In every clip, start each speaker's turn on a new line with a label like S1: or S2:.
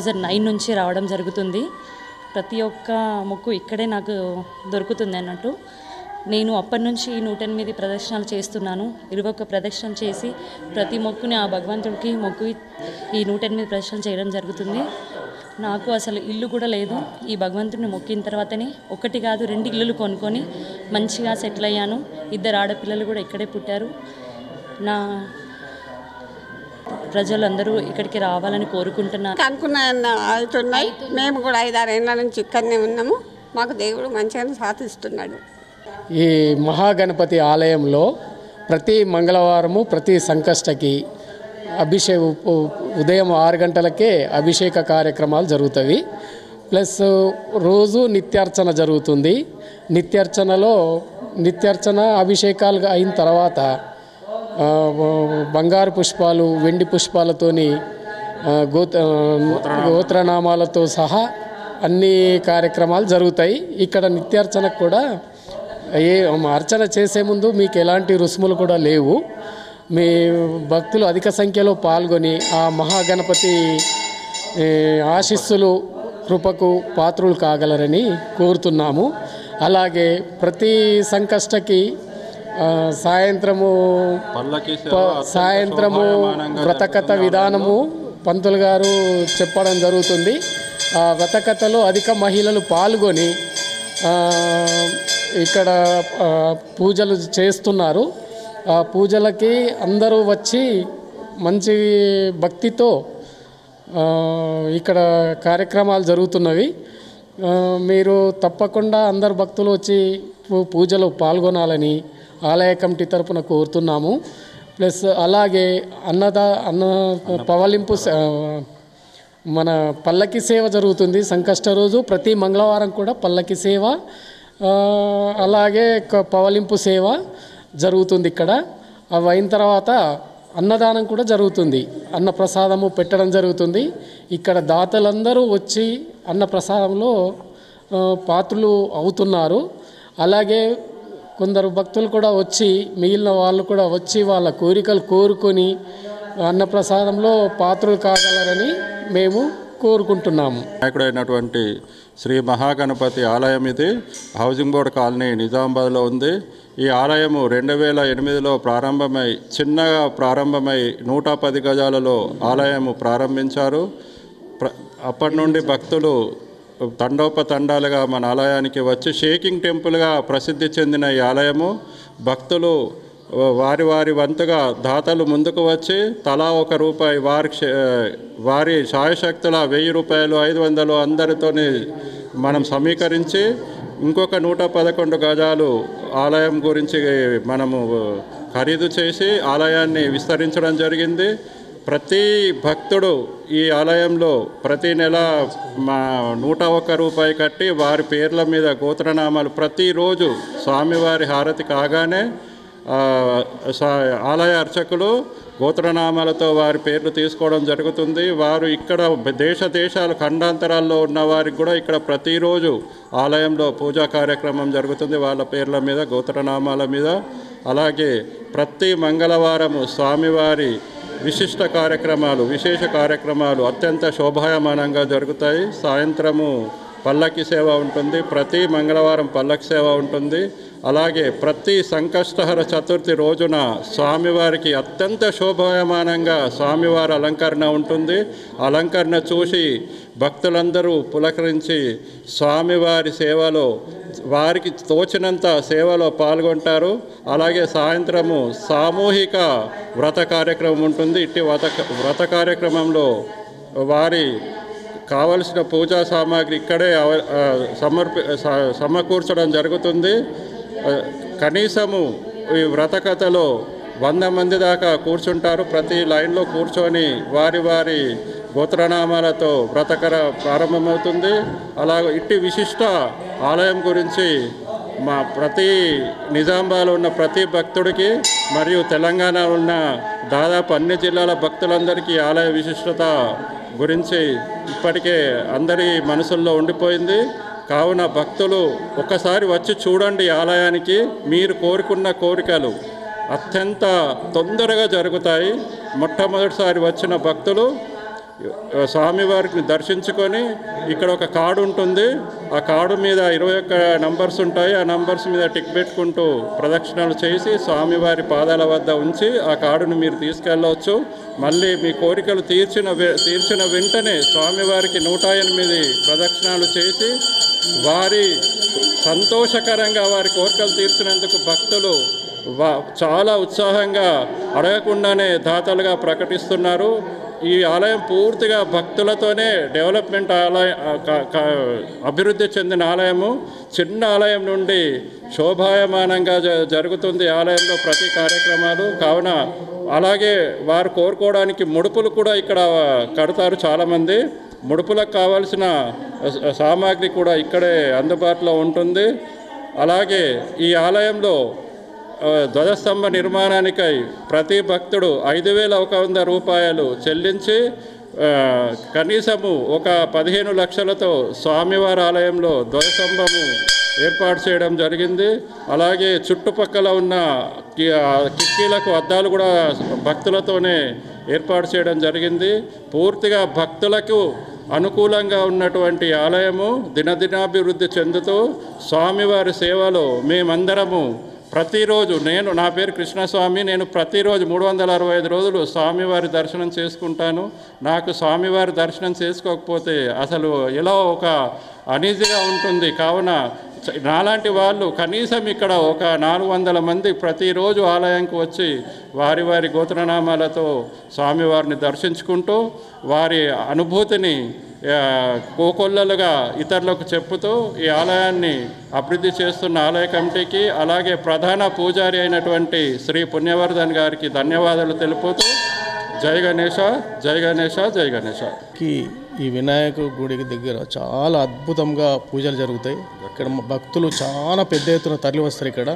S1: thousand nine నుంచి రావడం జరుగుతుంది ప్రతి ఒక్క మొక్కు ఇక్కడే నాకు దొరుకుతుంది అన్నట్టు నేను అప్పటి నుంచి నూట ఎనిమిది ప్రదక్షిణాలు చేస్తున్నాను ఇరవై ఒక్క ప్రదక్షిణ చేసి ప్రతి మొక్కుని ఆ భగవంతుడికి మొక్కు ఈ నూట ఎనిమిది ప్రదక్షిణలు చేయడం జరుగుతుంది నాకు అసలు ఇల్లు కూడా లేదు ఈ భగవంతుడిని మొక్కిన తర్వాతనే ఒకటి కాదు రెండు ఇల్లులు కొనుక్కొని మంచిగా సెటిల్ అయ్యాను ఇద్దరు ఆడపిల్లలు కూడా ఇక్కడే పుట్టారు నా ప్రజలందరూ ఇక్కడికి రావాలని కోరుకుంటున్నాను
S2: అనుకున్న అవుతున్నాయి మేము కూడా ఐదారు ఏళ్ళ నుంచి ఇక్కడనే ఉన్నాము మాకు దేవుడు మంచిగానే సాధిస్తున్నాడు
S3: ఈ మహాగణపతి ఆలయంలో ప్రతి మంగళవారము ప్రతి సంకష్టకి అభిషేక ఉ- ఉదయం ఆరు గంటలకే అభిషేక కార్యక్రమాలు జరుగుతాయి ప్లస్ రోజు నిత్యార్చన జరుగుతుంది నిత్యార్చనలో నిత్యార్చన అభిషేకాలు అయిన తర్వాత ఆ, బంగారు పుష్పాలు వెండి పుష్పాలతోని ఆ, గోత గోత్రనామాలతో సహా అన్ని కార్యక్రమాలు జరుగుతాయి ఇక్కడ నిత్యార్చనకు కూడా ఏ అర్చన చేసే ముందు మీకు ఎలాంటి రుసుములు కూడా లేవు మీ భక్తులు అధిక సంఖ్యలో పాల్గొని ఆ మహాగణపతి ఏ, ఆశీస్సులు కృపకు పాత్రులు కాగలరని కోరుతున్నాము అలాగే ప్రతి సంకష్టకి ఆ, సాయంత్రము ప- సాయంత్రము వ్రతకథ విధానము పంతులు గారు చెప్పడం జరుగుతుంది ఆ వ్రతకథలో అధిక మహిళలు పాల్గొని ఆ, ఇక్కడ ఆ, పూజలు చేస్తున్నారు ఆ పూజలకి అందరూ వచ్చి మంచి భక్తితో ఆ, ఇక్కడ కార్యక్రమాలు జరుగుతున్నవి ఆ, మీరు తప్పకుండా అందరు భక్తులు వచ్చి పూ- పూజలో పాల్గొనాలని ఆలయ కమిటీ తరపున కోరుతున్నాము ప్లస్ అలాగే అన్నదా అన్న పవలింపు స- మన పల్లకి సేవ జరుగుతుంది సంకష్ట రోజు ప్రతి మంగళవారం కూడా పల్లకి సేవ ఆ, అలాగే క- పవలింపు సేవ జరుగుతుంది ఇక్కడ అవి అయిన తర్వాత అన్నదానం కూడా జరుగుతుంది అన్న ప్రసాదము పెట్టడం జరుగుతుంది ఇక్కడ దాతలందరూ వచ్చి అన్న ప్రసాదంలో ఆ, పాత్రులు అవుతున్నారు అలాగే కొందరు భక్తులు కూడా వచ్చి మిగిలిన వాళ్ళు కూడా వచ్చి వాళ్ళ కోరికలు కోరుకొని అన్నప్రసాదంలో పాత్రలు కాగలరని మేము కోరుకుంటున్నాము
S4: నాయకుడైనటువంటి శ్రీ మహాగణపతి ఆలయం ఇది హౌసింగ్ బోర్డ్ కాలనీ నిజామాబాద్లో ఉంది ఈ ఆలయము రెండు వేల ఎనిమిదిలో ప్రారంభమై చిన్నగా ప్రారంభమై నూట పది గజాలలో ఆలయము ప్రారంభించారు ప్ర అప్పటి నుండి భక్తులు తండోపతండాలుగా మన ఆలయానికి వచ్చి షేకింగ్ టెంపుల్గా ప్రసిద్ధి చెందిన ఈ ఆలయము భక్తులు వారి వారి వంతుగా దాతలు ముందుకు వచ్చి తలా ఒక రూపాయి వారి క్ష- వారి శాయశక్తుల వెయ్యి రూపాయలు ఐదు వందలు అందరితోని మనం సమీకరించి ఇంకొక నూట పదకొండు గజాలు ఆలయం గురించి మనము ఖరీదు చేసి ఆలయాన్ని విస్తరించడం జరిగింది ప్రతి భక్తుడు ఈ ఆలయంలో ప్రతి నెల మా నూట ఒక్క రూపాయి కట్టి వారి పేర్ల మీద గోత్రనామాలు ప్రతిరోజు స్వామివారి హారతి కాగానే ఆ, సా- ఆలయ అర్చకులు గోత్రనామాలతో వారి పేర్లు తీసుకోవడం జరుగుతుంది వారు ఇక్కడ దేశ దేశాలు ఖండాంతరాల్లో ఉన్న వారికి కూడా ఇక్కడ ప్రతిరోజు ఆలయంలో పూజా కార్యక్రమం జరుగుతుంది వాళ్ళ పేర్ల మీద గోత్రనామాల మీద అలాగే ప్రతి మంగళవారము స్వామివారి విశిష్ట కార్యక్రమాలు విశేష కార్యక్రమాలు అత్యంత శోభాయమానంగా జరుగుతాయి సాయంత్రము పల్లకి సేవ ఉంటుంది ప్రతి మంగళవారం పల్లకి సేవ ఉంటుంది అలాగే ప్రతి సంకష్టహర చతుర్థి రోజున స్వామివారికి అత్యంత శోభాయమానంగా స్వామివారి అలంకరణ ఉంటుంది అలంకరణ చూసి భక్తులందరూ పులకరించి స్వామివారి సేవలో వారికి తోచినంత సేవలో పాల్గొంటారు అలాగే సాయంత్రము సామూహిక వ్రత కార్యక్రమం ఉంటుంది ఇట్టి వ్రత వ్రత కార్యక్రమంలో వారి కావలసిన పూజా సామాగ్రి ఇక్కడే అవ- ఆ, సమర్పి స- సమకూర్చడం జరుగుతుంది ఆ, కనీసము ఈ వ్రత కథలో వంద మంది దాకా కూర్చుంటారు ప్రతి లైన్లో కూర్చొని వారి వారి గోత్రనామాలతో వ్రతకర ప్రారంభమవుతుంది అలాగే ఇట్టి విశిష్ట ఆలయం గురించి మా ప్రతి నిజామాబాద్లో ఉన్న ప్రతి భక్తుడికి మరియు తెలంగాణ ఉన్న దాదాపు అన్ని జిల్లాల భక్తులందరికీ ఈ ఆలయ విశిష్టత గురించి ఇప్పటికే అందరి మనసుల్లో ఉండిపోయింది కావున భక్తులు ఒక్కసారి వచ్చి చూడండి ఈ ఆలయానికి మీరు కోరుకున్న కోరికలు అత్యంత తొందరగా జరుగుతాయి మొట్టమొదటిసారి వచ్చిన భక్తులు స్వామివారిని దర్శించుకొని ఇక్కడ ఒక కార్డు ఉంటుంది ఆ కార్డు మీద ఇరవై ఒక్క నంబర్స్ ఉంటాయి ఆ నంబర్స్ మీద టిక్ పెట్టుకుంటూ ప్రదక్షిణలు చేసి స్వామివారి పాదాల వద్ద ఉంచి ఆ కార్డును మీరు తీసుకెళ్ళవచ్చు మళ్ళీ మీ కోరికలు తీర్చిన వె- తీర్చిన వెంటనే స్వామివారికి నూట ఎనిమిది ప్రదక్షిణాలు చేసి వారి సంతోషకరంగా వారి కోరికలు తీర్చినందుకు భక్తులు వా- చాలా ఉత్సాహంగా అడగకుండానే దాతలుగా ప్రకటిస్తున్నారు ఈ ఆలయం పూర్తిగా భక్తులతోనే డెవలప్మెంట్ ఆలయ క- క- అభివృద్ధి చెందిన ఆలయము చిన్న ఆలయం నుండి శోభాయమానంగా జ- జరుగుతుంది ఆలయంలో ప్రతి కార్యక్రమాలు కావున అలాగే వారు కోరుకోవడానికి ముడుపులు కూడా ఇక్కడ కడతారు చాలామంది ముడుపులకు కావాల్సిన స- సామాగ్రి కూడా ఇక్కడే అందుబాటులో ఉంటుంది అలాగే ఈ ఆలయంలో ఆ, ధ్వజస్తంభ నిర్మాణానికై ప్రతి భక్తుడు ఐదు వేల ఒక వంద రూపాయలు చెల్లించి ఆ, కనీసము ఒక పదిహేను లక్షలతో స్వామివారి ఆలయంలో ధ్వజస్తంభము ఏర్పాటు చేయడం జరిగింది అలాగే చుట్టుపక్కల ఉన్న కి- ఆ, కిటికీలకు అద్దాలు కూడా భక్తులతోనే ఏర్పాటు చేయడం జరిగింది పూర్తిగా భక్తులకు అనుకూలంగా ఉన్నటువంటి ఆలయము దినదినాభివృద్ధి చెందుతూ స్వామివారి సేవలో మేమందరము ప్రతిరోజు నేను నా పేరు కృష్ణస్వామి నేను ప్రతిరోజు మూడు వందల అరవై ఐదు రోజులు స్వామివారి దర్శనం చేసుకుంటాను నాకు స్వామివారి దర్శనం చేసుకోకపోతే అసలు ఎలా ఒక అనీజీగా ఉంటుంది కావున చ- నాలాంటి వాళ్ళు కనీసం ఇక్కడ ఒక నాలుగు వందల మంది ప్రతిరోజు ఆలయంకి వచ్చి వారి వారి గోత్రనామాలతో స్వామివారిని దర్శించుకుంటూ వారి అనుభూతిని ఆ, కోకొల్లలుగా ఇతరులకు చెప్పుతూ ఈ ఆలయాన్ని అభివృద్ధి చేస్తున్న ఆలయ కమిటీకి అలాగే ప్రధాన పూజారి అయినటువంటి శ్రీ పుణ్యవర్ధన్ గారికి ధన్యవాదాలు తెలుపుతూ జై గణేష జై గణేష జై గణేష
S5: కి ఈ వినాయక గుడికి దగ్గర చాలా అద్భుతంగా పూజలు జరుగుతాయి ఇక్కడ మ- భక్తులు చాలా పెద్ద ఎత్తున తరలి వస్తారు ఇక్కడ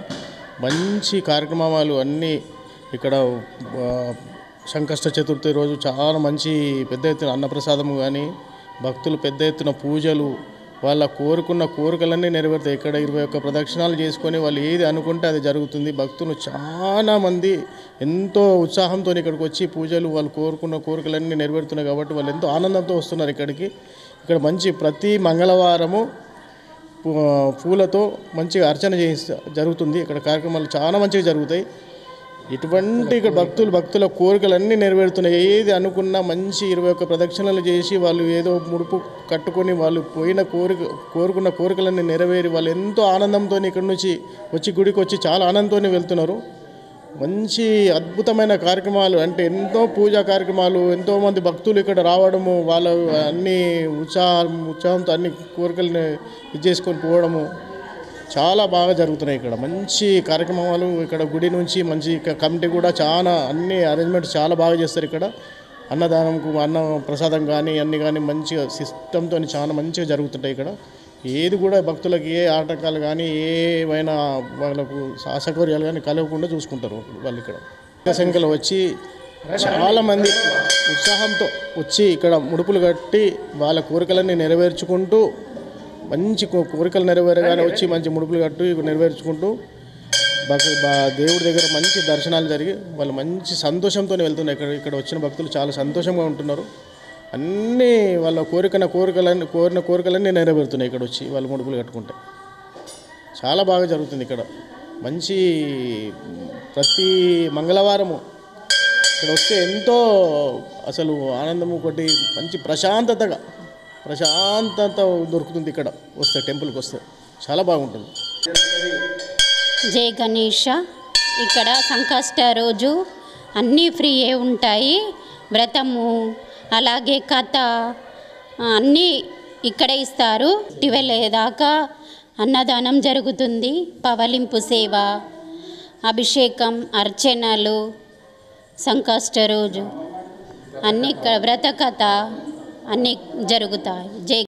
S5: మంచి కార్యక్రమాలు అన్నీ ఇక్కడ ఆ, సంకష్ట చతుర్థి రోజు చాలా మంచి పెద్ద ఎత్తున అన్నప్రసాదము కానీ భక్తులు పెద్ద ఎత్తున పూజలు వాళ్ళ కోరుకున్న కోరికలన్నీ నెరవేరుతాయి ఇక్కడ ఇరవై ఒక్క ప్రదక్షిణాలు చేసుకొని వాళ్ళు ఏది అనుకుంటే అది జరుగుతుంది భక్తులు చాలా మంది ఎంతో ఉత్సాహంతో ఇక్కడికి వచ్చి పూజలు వాళ్ళు కోరుకున్న కోరికలన్నీ నెరవేరుతున్నాయి కాబట్టి వాళ్ళు ఎంతో ఆనందంతో వస్తున్నారు ఇక్కడికి ఇక్కడ మంచి ప్రతి మంగళవారము పూ- పూలతో మంచిగా అర్చన చేయిస్తా జరుగుతుంది ఇక్కడ కార్యక్రమాలు చాలా మంచిగా జరుగుతాయి ఇటువంటి ఇక్కడ భక్తులు భక్తుల కోరికలన్నీ నెరవేరుతున్నాయి ఏది అనుకున్నా మంచి ఇరవై ఒక్క ప్రదక్షిణలు చేసి వాళ్ళు ఏదో ముడుపు కట్టుకొని వాళ్ళు పోయిన కోరిక కోరుకున్న కోరికలన్నీ నెరవేరి వాళ్ళు ఎంతో ఆనందంతో ఇక్కడ నుంచి వచ్చి గుడికి వచ్చి చాలా ఆనందంతో వెళ్తున్నారు మంచి అద్భుతమైన కార్యక్రమాలు అంటే ఎంతో పూజా కార్యక్రమాలు ఎంతోమంది భక్తులు ఇక్కడ రావడము వాళ్ళ అన్ని ఉత్సాహం ఉత్సాహంతో అన్ని కోరికల్ని ఇది చేసుకొని పోవడము చాలా బాగా జరుగుతున్నాయి ఇక్కడ మంచి కార్యక్రమాలు ఇక్కడ గుడి నుంచి మంచి క- కమిటీ కూడా చాలా అన్ని అరేంజ్మెంట్స్ చాలా బాగా చేస్తారు ఇక్కడ అన్నదానంకు అన్న ప్రసాదం కానీ అన్ని కానీ మంచిగా సిస్టంతో చాలా మంచిగా జరుగుతుంటాయి ఇక్కడ ఏది కూడా భక్తులకు ఏ ఆటంకాలు కానీ ఏమైనా వాళ్ళకు అసౌకర్యాలు కానీ కలగకుండా చూసుకుంటారు వాళ్ళు ఇక్కడ సంఖ్యలో వచ్చి చాలామంది ఉత్సాహంతో వచ్చి ఇక్కడ ముడుపులు కట్టి వాళ్ళ కోరికలన్నీ నెరవేర్చుకుంటూ మంచి కో- కోరికలు నెరవేరగానే వచ్చి మంచి ముడుపులు కట్టు నెరవేర్చుకుంటూ భక్- బా- దేవుడి దగ్గర మంచి దర్శనాలు జరిగి వాళ్ళు మంచి సంతోషంతో వెళ్తున్నారు ఇక్కడ ఇక్కడ వచ్చిన భక్తులు చాలా సంతోషంగా ఉంటున్నారు అన్నీ వాళ్ళ కోరికన కోరికలన్నీ కోరిన కోరికలన్నీ నెరవేరుతున్నాయి ఇక్కడ వచ్చి వాళ్ళు ముడుపులు కట్టుకుంటే చాలా బాగా జరుగుతుంది ఇక్కడ మంచి ప్రతి మంగళవారము ఇక్కడ వస్తే ఎంతో అసలు ఆనందము ఒకటి మంచి ప్రశాంతతగా ప్రశాంతత దొరుకుతుంది ఇక్కడ వస్తే టెంపుల్కి వస్తే చాలా బాగుంటుంది
S6: జై గణేష ఇక్కడ సంకష్ట రోజు అన్నీ ఫ్రీయే ఉంటాయి వ్రతము అలాగే కథ ఆ, అన్నీ ఇక్కడే ఇస్తారు ట్వెల్వ్ దాకా అన్నదానం జరుగుతుంది పవలింపు సేవ అభిషేకం అర్చనలు సంకష్ట రోజు అన్ని ఇక్కడ వ్రత కథ అన్నీ జరుగుతాయి జై